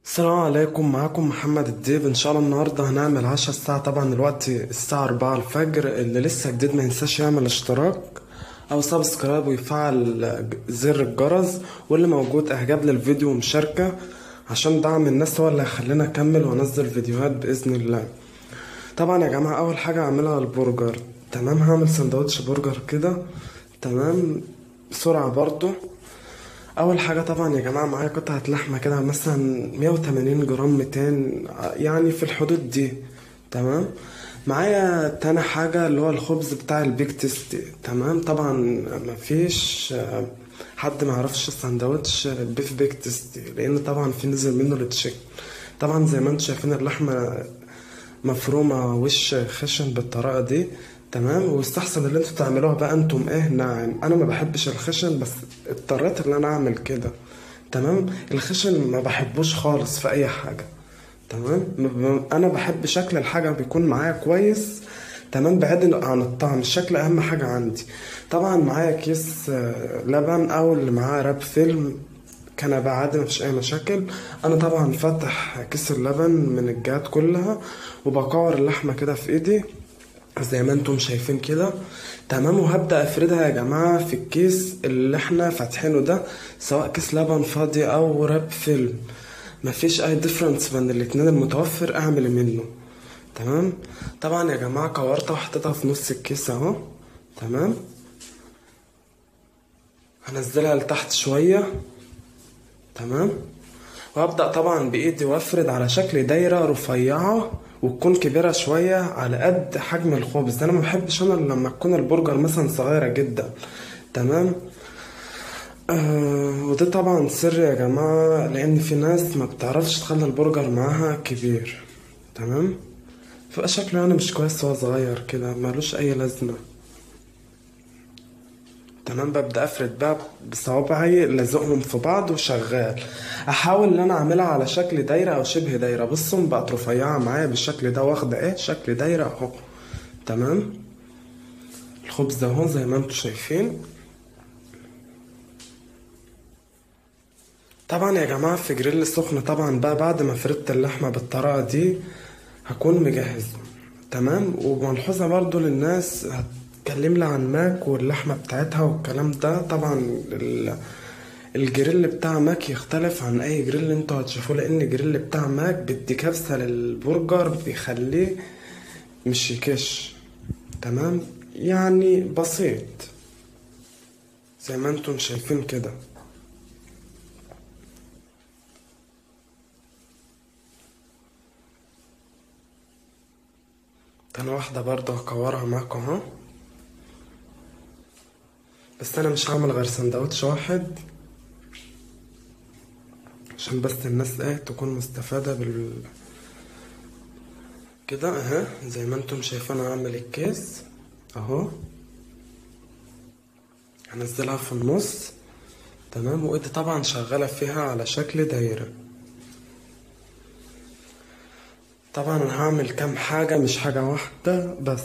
السلام عليكم معاكم محمد الديب ان شاء الله النهارده هنعمل عشاء الساعة طبعا الوقت الساعة أربعة الفجر اللي لسه جديد ما ينساش يعمل اشتراك او سبسكرايب ويفعل زر الجرس واللي موجود اعجاب للفيديو ومشاركة عشان دعم الناس هو اللي هيخلينا اكمل وانزل فيديوهات باذن الله طبعا يا جماعة اول حاجة هعملها البرجر تمام هعمل سندوتش برجر كده تمام بسرعة برضو اول حاجه طبعا يا جماعه معايا قطعه لحمه كده مثلا 180 جرام 200 يعني في الحدود دي تمام معايا تاني حاجه اللي هو الخبز بتاع البيك تيستي تمام طبعا مفيش آه، حد ما يعرفش الساندوتش البيف بيك تيستي لان طبعا في نزل منه التشيك طبعا زي ما انتم شايفين اللحمه مفرومه وش خشن بالطريقه دي تمام واستحسن اللي انتوا تعملوها بقى انتم ايه ناعم انا ما بحبش الخشن بس اضطريت ان انا اعمل كده تمام الخشن ما بحبوش خالص في اي حاجه تمام م- م- انا بحب شكل الحاجه بيكون معايا كويس تمام بعيد عن الطعم الشكل اهم حاجه عندي طبعا معايا كيس آه، لبن او اللي معاه راب فيلم كان بقى عادي مفيش اي مشاكل انا طبعا فاتح كيس اللبن من الجهات كلها وبكور اللحمه كده في ايدي زي ما انتم شايفين كده تمام وهبدأ افردها يا جماعة في الكيس اللي احنا فاتحينه ده سواء كيس لبن فاضي او راب فيلم مفيش اي ديفرنس بين الاتنين المتوفر اعمل منه تمام طبعا يا جماعة كورتها وحطيتها في نص الكيس اهو تمام هنزلها لتحت شوية تمام وابدا طبعا بايدي وافرد على شكل دايره رفيعه وتكون كبيره شويه على قد حجم الخبز انا ما بحبش انا لما تكون البرجر مثلا صغيره جدا تمام آه وده طبعا سر يا جماعه لان في ناس ما بتعرفش تخلي البرجر معاها كبير تمام فبقى شكله يعني مش كويس وهو صغير كده ملوش اي لازمه تمام ببدأ افرد بقى بصوابعي لازقهم في بعض وشغال احاول ان انا اعملها على شكل دايرة او شبه دايرة بصوا بقت رفيعة معايا بالشكل ده واخدة ايه شكل دايرة اهو تمام الخبز اهو زي ما انتم شايفين طبعا يا جماعة في جريل سخن طبعا بقى بعد ما فردت اللحمة بالطريقة دي هكون مجهز تمام وملحوظة برضو للناس هتكلم لي عن ماك واللحمة بتاعتها والكلام ده طبعا ال- الجريل بتاع ماك يختلف عن اي جريل انتوا هتشوفوه لان الجريل بتاع ماك بدي كبسة للبرجر بيخليه مش يكش تمام يعني بسيط زي ما انتم شايفين كده تاني واحدة برضه هكورها معاكم اهو بس انا مش هعمل غير سندوتش واحد عشان بس الناس ايه تكون مستفادة بال كده اهي زي ما انتم شايفين هعمل الكيس اهو هنزلها في النص تمام وايدي طبعا شغالة فيها على شكل دايرة طبعا انا هعمل كام حاجة مش حاجة واحدة بس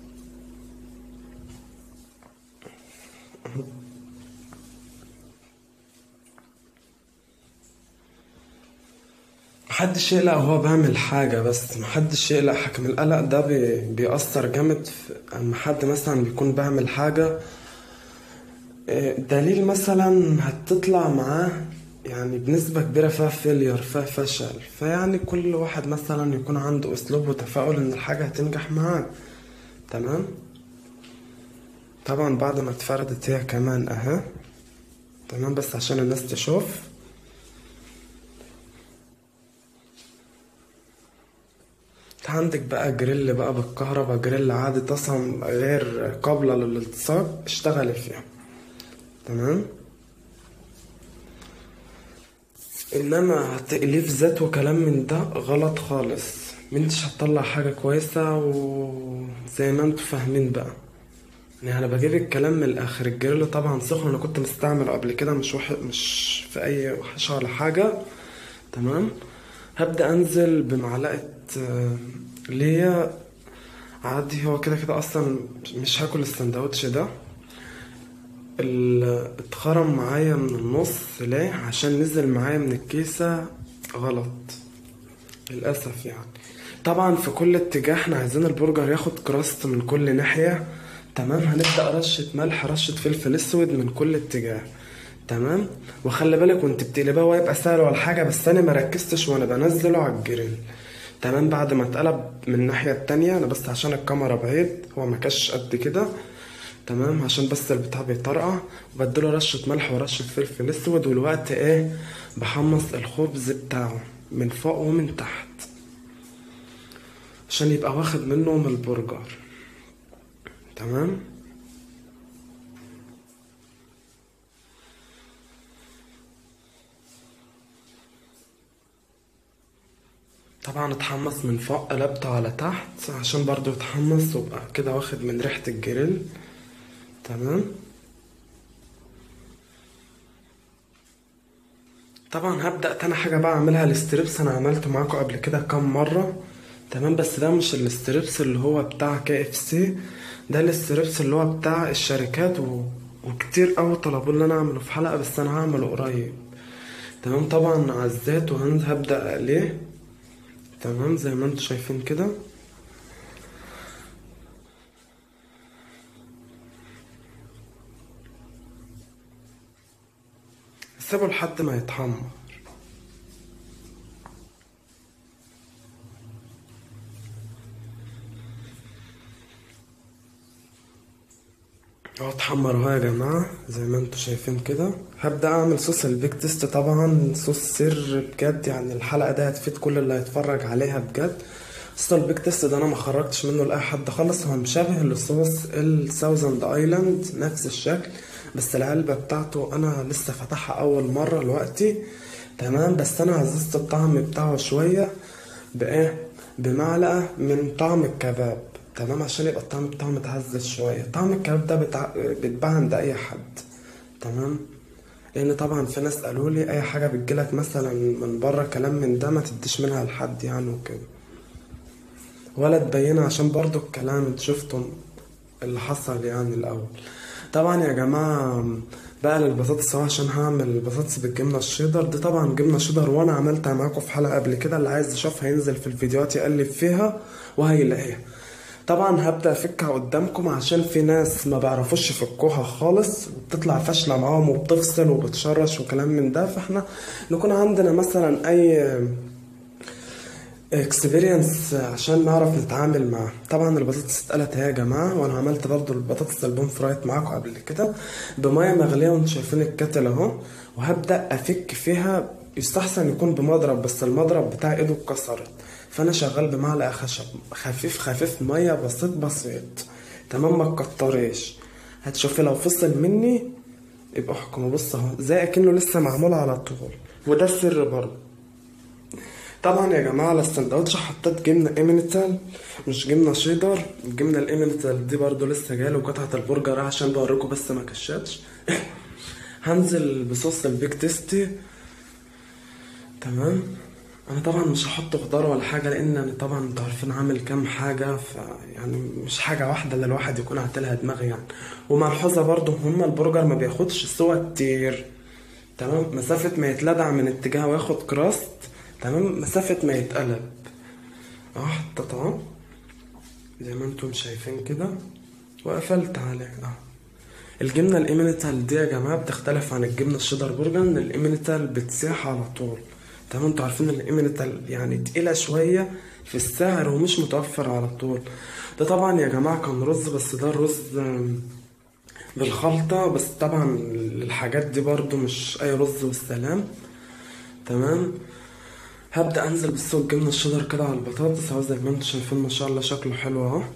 محدش يقلق وهو بيعمل حاجة بس محدش يقلق حكم القلق ده بي... بيأثر جامد في اما حد مثلا بيكون بيعمل حاجة إيه، دليل مثلا هتطلع معاه يعني بنسبة كبيرة فيها فيلير فيها فشل فيعني كل واحد مثلا يكون عنده أسلوب وتفاؤل إن الحاجة هتنجح معاه تمام طبعا بعد ما اتفردت هي كمان أهي تمام بس عشان الناس تشوف عندك بقى جريل بقى بالكهرباء جريل عادي طاسة غير قابلة للالتصاق اشتغلي فيها تمام انما تأليف ذات وكلام من ده غلط خالص منتش هتطلع حاجة كويسة وزي ما انتوا فاهمين بقى يعني انا بجيب الكلام من الاخر الجريل طبعا سخن انا كنت مستعمل قبل كده مش وح... مش في اي وحشة ولا حاجة تمام هبدأ انزل بمعلقة آه، ليا عادي هو كده كده اصلا مش هاكل السندوتش ده ال- اتخرم معايا من النص ليه عشان نزل معايا من الكيسة غلط للأسف يعني طبعا في كل اتجاه احنا عايزين البرجر ياخد كراست من كل ناحية تمام هنبدأ رشة ملح رشة فلفل اسود من كل اتجاه تمام وخلي بالك وانت بتقلبها هو يبقى سهل ولا حاجة بس انا مركزتش وانا بنزله على الجريل تمام بعد ما اتقلب من الناحية التانية انا بس عشان الكاميرا بعيد هو ما كانش قد كده تمام عشان بس البتاع بيطرقع وبديله رشة ملح ورشة فلفل اسود والوقت ايه بحمص الخبز بتاعه من فوق ومن تحت عشان يبقى واخد منه من البرجر تمام طبعا اتحمص من فوق قلبته على تحت عشان برضو يتحمص ويبقى كده واخد من ريحة الجريل تمام طبعا هبدأ تاني حاجة بقى اعملها الستريبس انا عملته معاكم قبل كده كام مرة تمام بس ده مش الستريبس اللي هو بتاع كي اف سي ده الستريبس اللي هو بتاع الشركات و... وكتير اوي طلبوا ان انا اعمله في حلقة بس انا هعمله قريب تمام طبعا على الزيت وهبدأ اقليه تمام زي ما انتم شايفين كده سيبه لحد ما يتحمر اهو اتحمر اهو يا جماعة زي ما انتم شايفين كده هبدأ اعمل صوص البيك تيست طبعا صوص سر بجد يعني الحلقة دي هتفيد كل اللي هيتفرج عليها بجد صوص البيك تيست ده انا ما خرجتش منه لاي حد خالص هو مشابه لصوص الساوزند ايلاند نفس الشكل بس العلبة بتاعته انا لسه فاتحها اول مرة دلوقتي تمام بس انا عززت الطعم بتاعه شوية بايه بمعلقة من طعم الكباب تمام عشان يبقى الطعم بتاعه متعزز شوية طعم الكباب ده بتع... بيتباع عند أي حد تمام لأن طبعا في ناس قالوا لي أي حاجة بتجيلك مثلا من بره كلام من ده ما تديش منها لحد يعني وكده ولا تبينها عشان برضو الكلام انت شفتوا اللي حصل يعني الأول طبعا يا جماعة بقى للبطاطس اهو عشان هعمل البطاطس بالجبنة الشيدر دي طبعا جبنة شيدر وانا عملتها معاكم في حلقة قبل كده اللي عايز يشوفها ينزل في الفيديوهات يقلب فيها وهيلاقيها طبعا هبدأ افكها قدامكم عشان في ناس ما بيعرفوش يفكوها خالص وبتطلع فاشلة معاهم وبتفصل وبتشرش وكلام من ده فاحنا نكون عندنا مثلا اي اكسبيرينس عشان نعرف نتعامل معاه طبعا البطاطس اتقلت اهي يا جماعه وانا عملت برضو البطاطس البون فرايت معاكم قبل كده بميه مغليه وانتم شايفين الكتل اهو وهبدا افك فيها يستحسن يكون بمضرب بس المضرب بتاع ايده اتكسرت فانا شغال بمعلقه خشب خفيف خفيف ميه بسيط بسيط تمام ما تكتريش هتشوفي لو فصل مني يبقى احكموا بص اهو زي اكنه لسه معمول على طول وده السر برضه طبعا يا جماعه على السندوتش حطيت جبنه ايمينيتال مش جبنه شيدر الجبنه الايمينيتال دي برضو لسه جايه وقطعه البرجر عشان بوريكم بس ما كشتش هنزل بصوص البيك تيستي تمام انا طبعا مش هحط خضار ولا حاجه لان انا طبعا انتوا عارفين عامل كام حاجه ف يعني مش حاجه واحده اللي الواحد يكون عاتلها دماغ يعني وملحوظه برضو هما البرجر ما بياخدش سوا كتير تمام مسافه ما يتلدع من اتجاه وياخد كراست تمام مسافه ما يتقلب اهو حطيت اهو زي ما انتم شايفين كده وقفلت عليه اهو الجبنه الايمينيتال دي يا جماعه بتختلف عن الجبنه الشيدر برجر ان الايمينيتال بتسيح على طول تمام انتوا عارفين ان الايمينيتال يعني تقيله شويه في السعر ومش متوفر على طول ده طبعا يا جماعه كان رز بس ده الرز بالخلطه بس طبعا الحاجات دي برضو مش اي رز والسلام تمام هبدا انزل بالصوص الجبنه الشيدر كده على البطاطس اهو زي ما انتم شايفين ما شاء الله شكله حلو اهو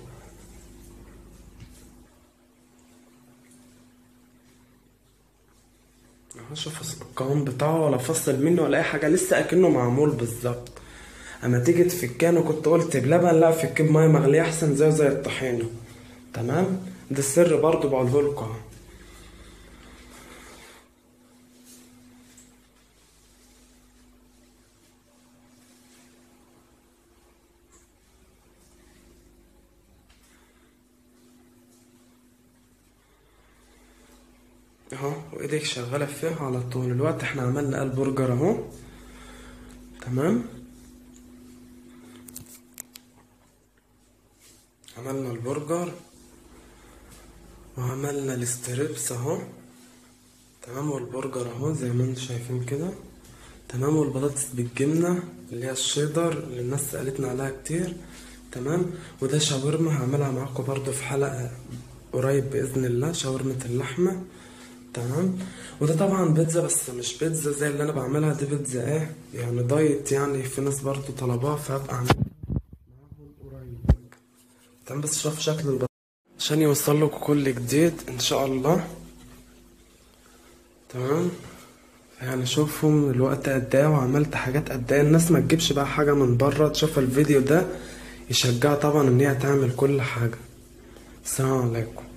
اهو شوف القوام بتاعه ولا فصل منه ولا اي حاجه لسه اكنه معمول بالظبط اما تيجي تفكانه كنت قلت بلبن لا فك بميه مغليه احسن زيه زي الطحينه تمام ده السر برضو بقوله لكم اهو اهو وايديك شغاله فيها على طول الوقت احنا عملنا البرجر اهو تمام عملنا البرجر وعملنا الستريبس اهو تمام والبرجر اهو زي ما انتم شايفين كده تمام والبطاطس بالجبنة اللي هي الشيدر اللي الناس سألتنا عليها كتير تمام وده شاورما هعملها معاكم برضو في حلقة قريب بإذن الله شاورمة اللحمة تمام وده طبعا بيتزا بس مش بيتزا زي اللي انا بعملها دي بيتزا ايه يعني دايت يعني في ناس برضو طلبوها فهبقى اعملها معاهم قريب تمام بس شوف شكل البطاطس عشان يوصل لكم كل جديد ان شاء الله تمام يعني شوفهم الوقت قد ايه وعملت حاجات قد ايه الناس ما تجيبش بقى حاجه من بره تشوف الفيديو ده يشجعها طبعا ان هي تعمل كل حاجه السلام عليكم